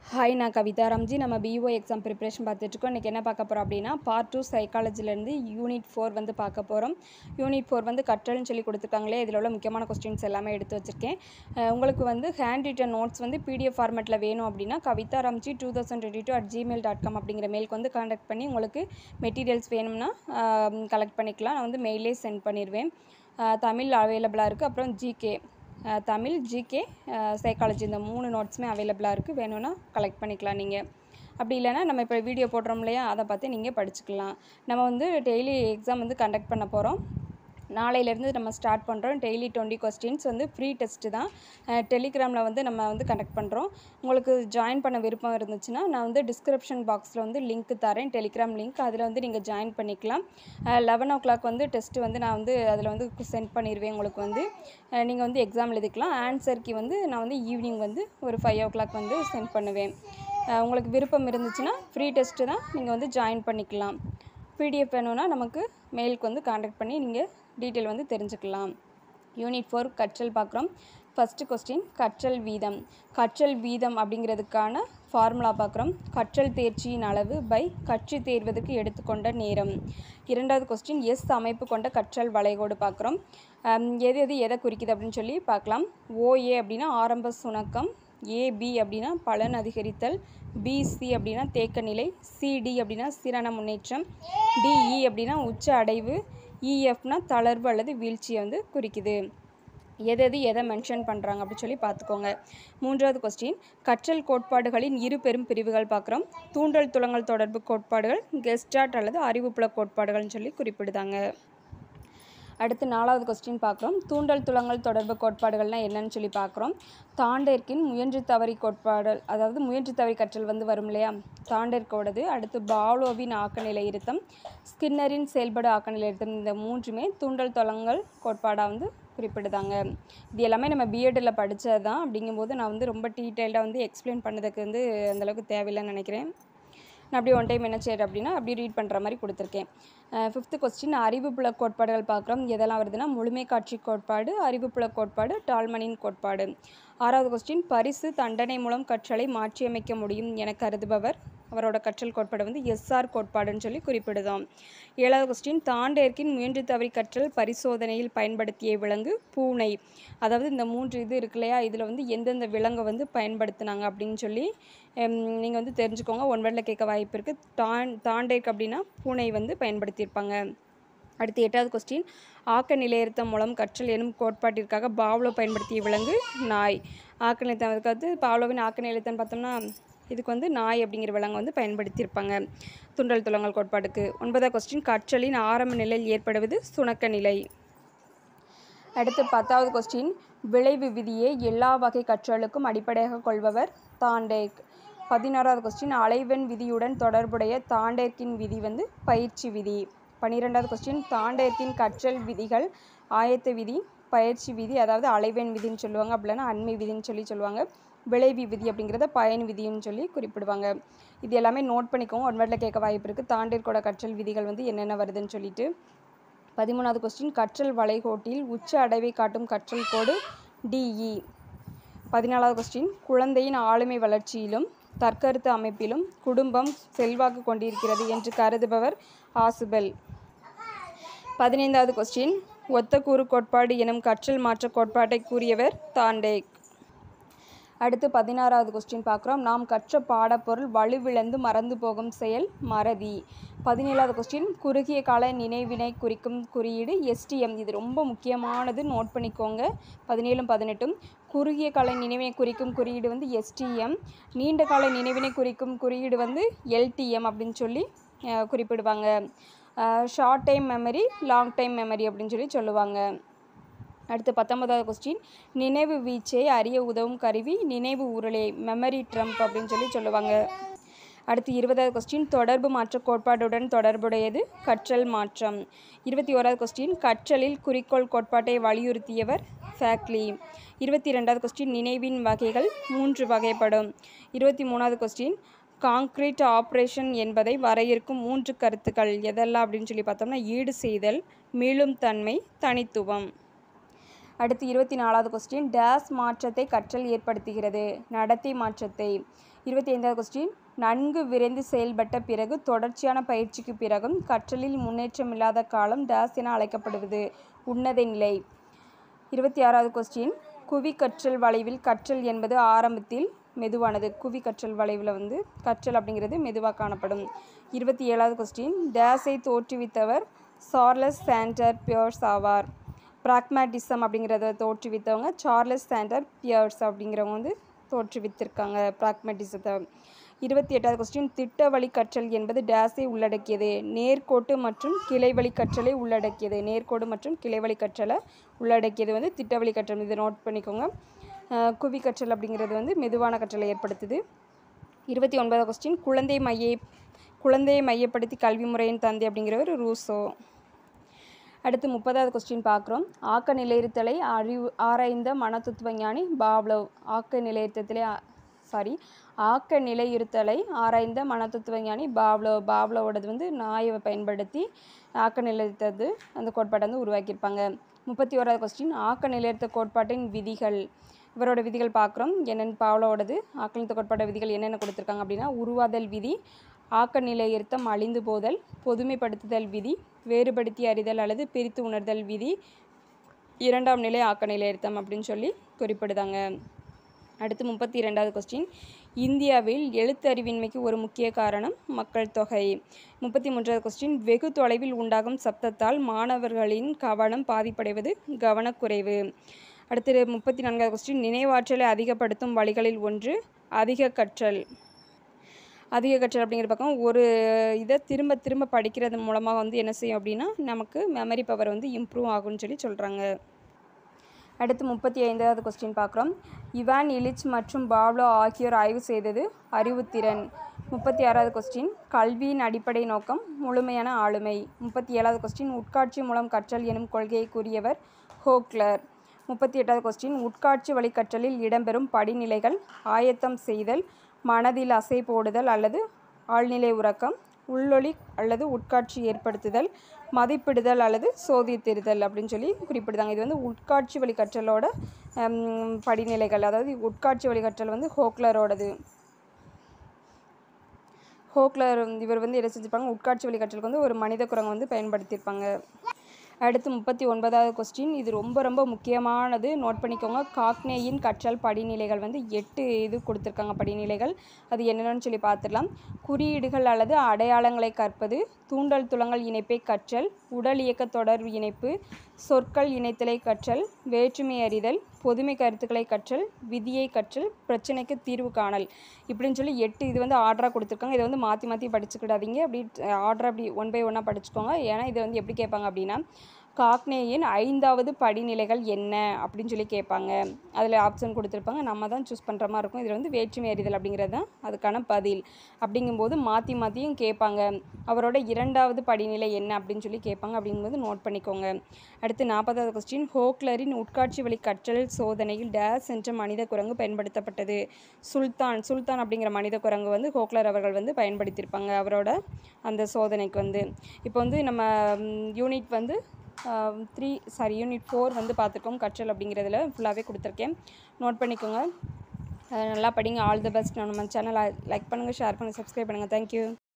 hi நான் கவிதா ராம்ஜி நம்ம PO exam preparation பார்த்துட்ருக்கோம் இன்றைக்கி என்ன பார்க்க போகிறோம் அப்படின்னா பார்ட் டூ சைக்காலஜிலேருந்து யூனிட் ஃபோர் வந்து பார்க்க போகிறோம் யூனிட் ஃபோர் வந்து கற்றல்னு சொல்லி கொடுத்துருக்காங்களே இதில் உள்ள முக்கியமான கொஸ்டின்ஸ் எல்லாமே எடுத்து வச்சுருக்கேன் அஹ் உங்களுக்கு வந்து ஹேண்ட் ரிட்டன் நோட்ஸ் வந்து பிடிஎஃப் ஃபார்மேட்டில் வேணும் அப்படின்னா Kavitha Ramji two thousand twenty two at Gmail dot com அப்படிங்கிற மெயிலுக்கு வந்து கான்டாக்ட் பண்ணி உங்களுக்கு மெட்டீரியல்ஸ் வேணும்னா கலெக்ட் பண்ணிக்கலாம் நான் வந்து மெயிலே சென்ட் பண்ணிடுவேன் அஹ் தமிழ் அவைலபிளாக இருக்குது அப்புறம் ஜிகே அஹ் தமிழ் ஜிகே சைக்காலஜி இந்த மூணு நோட்ஸுமே அவைலபிளாக இருக்குது வேணும்னா கலெக்ட் பண்ணிக்கலாம் நீங்கள் அப்படி இல்லைன்னா நம்ம இப்போ வீடியோ போடுறோம் இல்லையா அதை பார்த்து நீங்கள் படிச்சுக்கலாம் நம்ம வந்து டெய்லி எக்ஸாம் வந்து கண்டக்ட் பண்ண போகிறோம் நாளையிலேருந்து நம்ம ஸ்டார்ட் பண்ணுறோம் டெய்லி டுவெண்ட்டி கொஸ்டின்ஸ் வந்து ஃப்ரீ டெஸ்ட்டு தான் டெலிகிராமில் வந்து நம்ம வந்து கண்டக்ட் பண்ணுறோம் உங்களுக்கு ஜாயின் பண்ண விருப்பம் இருந்துச்சுன்னா நான் வந்து டிஸ்கிரிப்ஷன் பாக்ஸில் வந்து லிங்க் தரேன் டெலிகிராம் லிங்க் அதில் வந்து நீங்கள் ஜாயின் பண்ணிக்கலாம் லெவன் ஓ கிளாக் வந்து டெஸ்ட்டு வந்து நான் வந்து அதில் வந்து சென்ட் பண்ணிடுவேன் உங்களுக்கு வந்து நீங்கள் வந்து எக்ஸாம் எழுதிக்கலாம் ஆன்சருக்கு வந்து நான் வந்து ஈவினிங் வந்து ஒரு ஃபைவ் ஓ கிளாக் வந்து சென்ட் பண்ணுவேன் அஹ் உங்களுக்கு விருப்பம் இருந்துச்சுன்னா ஃப்ரீ டெஸ்ட்டு தான் நீங்கள் வந்து ஜாயின் பண்ணிக்கலாம் பிடிஎஃப் வேணும்னா நமக்கு மெயிலுக்கு வந்து காண்டாக்ட் பண்ணி நீங்கள் டீட்டெயில் வந்து தெரிஞ்சுக்கலாம் யூனிட் ஃபோர் கற்றல் பார்க்குறோம் ஃபஸ்ட்டு கொஸ்டின் கற்றல் வீதம் கற்றல் வீதம் அப்படிங்கிறதுக்கான ஃபார்முலா பார்க்குறோம் கற்றல் தேர்ச்சியின் அளவு பை கற்று தேர்வதற்கு எடுத்துக்கொண்ட நேரம் இரண்டாவது கொஸ்டின் எஸ் அமைப்பு கொண்ட கற்றல் வளைகோடு பார்க்குறோம் அம், எது எது எதை குறிக்குது அப்படின்னு சொல்லி பார்க்கலாம் ஓஏ அப்படின்னா ஆரம்ப சுணக்கம் ஏபி அப்படின்னா பலன் அதிகரித்தல் பிசி அப்படின்னா தேக்க நிலை சிடி அப்படின்னா சீரான முன்னேற்றம் டிஇ அப்படின்னா உச்ச அடைவு இஎஃப்னா தளர்வு அல்லது வீழ்ச்சியை வந்து குறிக்குது எது எது எதை மென்ஷன் பண்ணுறாங்க அப்படின்னு சொல்லி பார்த்துக்கோங்க மூன்றாவது கொஸ்டின் கற்றல் கோட்பாடுகளின் இரு பெரும் பிரிவுகள் பார்க்குறோம் தூண்டல் துலங்கல் தொடர்பு கோட்பாடுகள் கெஸ்டாட் அல்லது அறிவுப்புல கோட்பாடுகள்னு சொல்லி குறிப்பிடுதாங்க அடுத்து நாலாவது கொஸ்டின் பார்க்குறோம் தூண்டல் துலங்கல் தொடர்பு கோட்பாடுகள்னால் என்னன்னு சொல்லி பார்க்குறோம் தாண்டேர்க்கின் முயன்று தவறி கோட்பாடு அதாவது முயன்று தவறி கற்றல் வந்து வரும் இல்லையா தாண்டேர்க்கோடது அடுத்து பாவ்லோவின் ஆக்கநிலை இருத்தம் ஸ்கின்னரின் செயல்படு ஆக்கநிலை இருத்தம் இந்த மூன்றுமே தூண்டல் துலங்கல் கோட்பாடாக வந்து குறிப்பிடுதாங்க இது எல்லாமே நம்ம பிஎட்டில் படித்தது தான் அப்படிங்கும்போது நான் வந்து ரொம்ப டீட்டெயில்டாக வந்து எக்ஸ்பிளைன் பண்ணதுக்கு வந்து அந்தளவுக்கு தேவையில்லைன்னு நினைக்கிறேன் நான் அப்படியே ஒன் டைம் என்ன செய்கிறேன் அப்படின்னா அப்படியே ரீட் பண்ணுற மாதிரி கொடுத்துருக்கேன் ஃபிஃப்த்து கொஸ்டின் அறிவுப்புல கோட்பாடுகள் பார்க்குறோம் எதெல்லாம் வருதுன்னா முழுமை காட்சி கோட்பாடு அறிவுப்புல கோட்பாடு டால்மனின் கோட்பாடு ஆறாவது கொஸ்டின் பரிசு தண்டனை மூலம் கற்றலை மாற்றியமைக்க முடியும் என கருதுபவர் அவரோட கற்றல் கோட்பாடு வந்து எஸ்ஆர் கோட்பாடுன்னு சொல்லி குறிப்பிடுதோம் ஏழாவது கொஸ்டின் தாண்டேர்க்கின் முயன்று தவறி கற்றல் பரிசோதனையில் பயன்படுத்திய விலங்கு பூனை அதாவது இந்த மூன்று இது இருக்கு இல்லையா இதில் வந்து எந்தெந்த விலங்கை வந்து பயன்படுத்தினாங்க அப்படின்னு சொல்லி நீங்கள் வந்து தெரிஞ்சுக்கோங்க ஒன் வேர்டில் கேட்க வாய்ப்பு இருக்குது தான் தாண்டேர்க் அப்படின்னா பூனை வந்து பயன்படுத்தியிருப்பாங்க அடுத்து எட்டாவது கொஸ்டின் ஆக்க நிலையறுத்தம் மூலம் கற்றல் எனும் கோட்பாட்டிற்காக பாவ்லோ பயன்படுத்திய விலங்கு நாய் ஆக்க நிலையத்தம் அதுக்கடுத்து பாவ்லோவின் ஆக்க நிலையத்தம் பார்த்தோம்னா இதுக்கு வந்து நாய் அப்படிங்கிற விலங்கு வந்து பயன்படுத்தியிருப்பாங்க துண்டல் துலங்கல் கோட்பாடுக்கு ஒன்பதாவது கொஸ்டின் கற்றலின் ஆரம்ப நிலையில் ஏற்படுவது சுணக்க நிலை அடுத்து பத்தாவது கொஸ்டின் விளைவு விதியை எல்லா வகை கற்றலுக்கும் அடிப்படையாக கொள்பவர் தாண்டேக் பதினாறாவது கொஸ்டின் அலைவெண் விதியுடன் தொடர்புடைய தாண்டேர்க்கின் விதி வந்து பயிற்சி விதி பன்னிரெண்டாவது கொஸ்டின் தாண்டேர்க்கின் கற்றல் விதிகள் ஆயத்த விதி பயிற்சி விதி அதாவது அலைவெண் விதின்னு சொல்லுவாங்க அப்படின்னா அண்மை விதின்னு சொல்லி சொல்லுவாங்க விளைவி விதி அப்படிங்கிறத பயன் விதின்னு சொல்லி குறிப்பிடுவாங்க இது எல்லாமே நோட் பண்ணிக்கோங்க ஒன் வேர்டில் கேட்க வாய்ப்பு இருக்குது தாண்டேர்க்கோட கற்றல் விதிகள் வந்து என்னென்ன வருதுன்னு சொல்லிட்டு பதிமூணாவது கொஸ்டின் கற்றல் வளைகோட்டில் உச்ச அடைவை காட்டும் கற்றல் கோடு டிஇ பதினாலாவது கொஸ்டின் குழந்தையின் ஆளுமை வளர்ச்சியிலும் தற்கருத்து அமைப்பிலும் குடும்பம் செல்வாக்கு கொண்டிருக்கிறது என்று கருதுபவர் ஆசுபெல் பதினைந்தாவது கொஸ்டின் ஒத்த கூறு கோட்பாடு எனும் கற்றல் மாற்ற கோட்பாட்டை கூறியவர் தாண்டேக் அடுத்து பதினாறாவது கொஸ்டின் பார்க்குறோம் நாம் கற்ற பாடப்பொருள் வலுவிழந்து மறந்து போகும் செயல் மறதி பதினேழாவது கொஸ்டின் குறுகிய கால நினைவினை குறிக்கும் குறியீடு எஸ்டிஎம் இது ரொம்ப முக்கியமானது நோட் பண்ணிக்கோங்க பதினேழும் பதினெட்டும் குறுகிய கால நினைவினை குறிக்கும் குறியீடு வந்து எஸ்டிஎம் நீண்ட கால நினைவினை குறிக்கும் குறியீடு வந்து எல்டிஎம் அப்படின்னு சொல்லி அஹ், குறிப்பிடுவாங்க short time memory long time memory அப்படின்னு சொல்லி சொல்லுவாங்க அடுத்து பத்தொன்பதாவது கொஸ்டின் நினைவு வீச்சை அறிய உதவும் கருவி நினைவு உருளை மெமரி ட்ரம்ப் அப்படின்னு சொல்லி சொல்லுவாங்க அடுத்து இருபதாவது கொஸ்டின் தொடர்பு மாற்ற கோட்பாடுடன் தொடர்புடையது கற்றல் மாற்றம் இருபத்தி ஓராவது கொஸ்டின் கற்றலில் குறிக்கோள் கோட்பாட்டை வலியுறுத்தியவர் ஃபேக்லி இருபத்தி ரெண்டாவது கொஸ்டின் நினைவின் வகைகள் மூன்று வகைப்படும் இருபத்தி மூணாவது கொஸ்டின் காங்க்ரீட் ஆப்ரேஷன் என்பதை வரையறுக்கும் மூன்று கருத்துக்கள் எதெல்லாம் அப்படின்னு சொல்லி பார்த்தோம்னா ஈடு செய்தல் மீளும் தன்மை தனித்துவம் அடுத்து இருபத்தி நாலாவது கொஸ்டின் டேஸ் மாற்றத்தை கற்றல் ஏற்படுத்துகிறது நடத்தை மாற்றத்தை இருபத்தி ஐந்தாவது கொஸ்டின் நன்கு விரைந்து செயல்பட்ட பிறகு தொடர்ச்சியான பயிற்சிக்கு பிறகும் கற்றலில் முன்னேற்றம் இல்லாத காலம் டேஸ் என அழைக்கப்படுவது உன்னத நிலை இருபத்தி ஆறாவது கொஸ்டின் குவி கற்றல் வளைவில் கற்றல் என்பது ஆரம்பத்தில் மெதுவானது குவி கற்றல் வளைவில் வந்து கற்றல் அப்படிங்கிறது மெதுவாக காணப்படும் இருபத்தி ஏழாவது கொஸ்டின் டேஸை தோற்றுவித்தவர் சார்லஸ் சாண்டர் பியர்ஸ் ஆவார் ப்ராக்மேட்டிசம் அப்படிங்கிறத தோற்றுவித்தவங்க சார்லஸ் சாண்டர் பியர்ஸ் அப்படிங்கிறவங்க வந்து தோற்றுவித்திருக்காங்க ப்ராக்மேட்டிசத்தை இருபத்தி எட்டாவது கொஸ்டின் திட்ட வழி கற்றல் என்பது டேஸை உள்ளடக்கியது நேர்கோட்டு மற்றும் கிளை வழி கற்றலை உள்ளடக்கியது நேர்கோடு மற்றும் கிளை வழி கற்றலை உள்ளடக்கியது வந்து திட்ட வழி கற்றல் இதை நோட் பண்ணிக்கோங்க அஹ் குவி கற்றல் அப்படிங்கிறது வந்து மெதுவான கற்றலை ஏற்படுத்துது இருபத்தி ஒன்பதாவது கொஸ்டின் குழந்தை மையை குழந்தையை மையப்படுத்தி கல்வி முறையின் தந்தை அப்படிங்கிறவர் ரூசோ அடுத்து முப்பதாவது கொஸ்டின் பார்க்குறோம் ஆக்க நிலையிருத்தலை அறிவு ஆராய்ந்த மனத்துத்துவ ஞானி பாவ்லவ் ஆக்க நிலையிருத்தத்திலே சாரி ஆக்க நிலையிருத்தலை ஆராய்ந்த மனத்துத்துவ ஞானி பாவ்லவ் பாவ்லவோடது வந்து நாயை பயன்படுத்தி ஆக்க நிலையிருத்தது அந்த கோட்பாட்டை வந்து உருவாக்கியிருப்பாங்க முப்பத்தி ஓராவது கொஸ்டின் ஆக்க நிலையிருத்த கோட்பாட்டின் விதிகள் இவரோட விதிகள் பார்க்குறோம் என்னென்னு பாவ்லோடது ஆக்க நிலைத்த கோட்பாட்ட விதிகள் என்னென்ன கொடுத்துருக்காங்க அப்படின்னா உருவாதல் விதி ஆக்க நிலையிருத்தம் அழிந்து போதல் பொதுமைப்படுத்துதல் விதி வேறுபடுத்தி அறிதல் அல்லது பிரித்து உணர்தல் விதி இரண்டாம் நிலை ஆக்க நிலையிருத்தம் அப்படின்னு சொல்லி குறிப்பிடுதாங்க அடுத்து முப்பத்தி இரண்டாவது கொஸ்டின் இந்தியாவில் எழுத்தறிவின்மைக்கு ஒரு முக்கிய காரணம் மக்கள் தொகை முப்பத்தி மூன்றாவது கொஸ்டின் வெகு தொலைவில் உண்டாகும் சப்தத்தால் மாணவர்களின் கவனம் பாதிப்படைவது கவனக்குறைவு அடுத்து முப்பத்தி நான்காவது கொஸ்டின் நினைவாற்றலை அதிகப்படுத்தும் வழிகளில் ஒன்று அதிக கற்றல் அதிக கற்றல் அப்படிங்கிற பக்கம் ஒரு இதை திரும்ப திரும்ப படிக்கிறது மூலமாக வந்து என்ன செய்யும் அப்படின்னா நமக்கு மெமரி பவர் வந்து இம்ப்ரூவ் ஆகும்னு சொல்லி சொல்கிறாங்க அடுத்து முப்பத்தி ஐந்தாவது கொஸ்டின் பார்க்குறோம் இவான் இலிச் மற்றும் பாவ்லோ ஆகியோர் ஆய்வு செய்தது அறிவுத்திறன் முப்பத்தி ஆறாவது கொஸ்டின் கல்வியின் அடிப்படை நோக்கம் முழுமையான ஆளுமை முப்பத்தி ஏழாவது கொஸ்டின் உட்காட்சி மூலம் கற்றல் எனும் கொள்கையை கூறியவர் ஹோக்லர் முப்பத்தி எட்டாவது கொஸ்டின் உட்காட்சி வழி கற்றலில் இடம்பெறும் படிநிலைகள் ஆயத்தம் செய்தல் மனதில் அசை போடுதல் அல்லது ஆழ்நிலை உறக்கம் உள்ளொளி அல்லது உட்காட்சி ஏற்படுத்துதல் மதிப்பிடுதல் அல்லது சோதித்திருதல் அப்படின்னு சொல்லி குறிப்பிடுதாங்க இது வந்து உட்காட்சி வழி கற்றலோட ஹம், படிநிலைகள் அதாவது உட்காட்சி வழி கற்றல் வந்து ஹோக்லரோடது ஹோக்லர் இவர் வந்து என்ன செஞ்சிருப்பாங்க உட்காட்சி வழி கற்றலுக்கு வந்து ஒரு மனித குரங்கு வந்து பயன்படுத்தியிருப்பாங்க அடுத்து முப்பத்தி ஒன்பதாவது கொஸ்டின் இது ரொம்ப ரொம்ப முக்கியமானது நோட் பண்ணிக்கோங்க காக்னேயின் கற்றல் படிநிலைகள் வந்து எட்டு இது கொடுத்துருக்காங்க படிநிலைகள் அது என்னென்னு சொல்லி பார்த்துடலாம் குறியீடுகள் அல்லது அடையாளங்களை கற்பது தூண்டல் துளங்கள் இணைப்பை கற்றல் உடல் இயக்க தொடர் இணைப்பு சொற்கள் இணைத்தலை கற்றல் வேற்றுமை அறிதல் பொதுமை கருத்துக்களை கற்றல் விதியை கற்றல் பிரச்சனைக்கு தீர்வு காணல் இப்படின்னு சொல்லி எட்டு இது வந்து ஆர்டராக கொடுத்துருக்காங்க இதை வந்து மாற்றி மாற்றி படிச்சுக்கிடாதீங்க அப்படி ஆர்டர் அப்படி ஒன் பை ஒன்னாக படிச்சுக்கோங்க ஏன்னா இதை வந்து எப்படி கேட்பாங்க அப்படின்னா காக்னேயின் ஐந்தாவது படிநிலைகள் என்ன அப்படின்னு சொல்லி கேட்பாங்க அதில் ஆப்ஷன் கொடுத்துருப்பாங்க நம்ம தான் சூஸ் பண்ணுற மாதிரி இருக்கும் இதில் வந்து வேற்றுமை அறிதல் அப்படிங்கிறது தான் அதுக்கான பதில் அப்படிங்கும்போது மாற்றி மாற்றியும் கேட்பாங்க அவரோட இரண்டாவது படிநிலை என்ன அப்படின்னு சொல்லி கேட்பாங்க அப்படிங்கும்போது நோட் பண்ணிக்கோங்க அடுத்து நாற்பதாவது கொஸ்டின் ஹோக்லரின் உட்காட்சி வழி கற்றல் சோதனையில் டேஸ் என்ற மனித குரங்கு பயன்படுத்தப்பட்டது சுல்தான் சுல்தான் அப்படிங்கிற மனித குரங்கு வந்து ஹோக்லர் அவர்கள் வந்து பயன்படுத்தியிருப்பாங்க அவரோட அந்த சோதனைக்கு வந்து இப்போ வந்து நம்ம யூனிட் வந்து த்ரீ சாரி யூனிட் ஃபோர் வந்து பார்த்துருக்கோம் கற்றல் அப்படிங்கிறதுல ஃபுல்லாகவே கொடுத்துருக்கேன் நோட் பண்ணிக்கோங்க அஹ் நல்லா படிங்க ஆல் தி பெஸ்ட் நம்ம சேனலை லைக் பண்ணுங்கள் ஷேர் பண்ணுங்கள் சப்ஸ்கிரைப் பண்ணுங்கள் தேங்க்யூ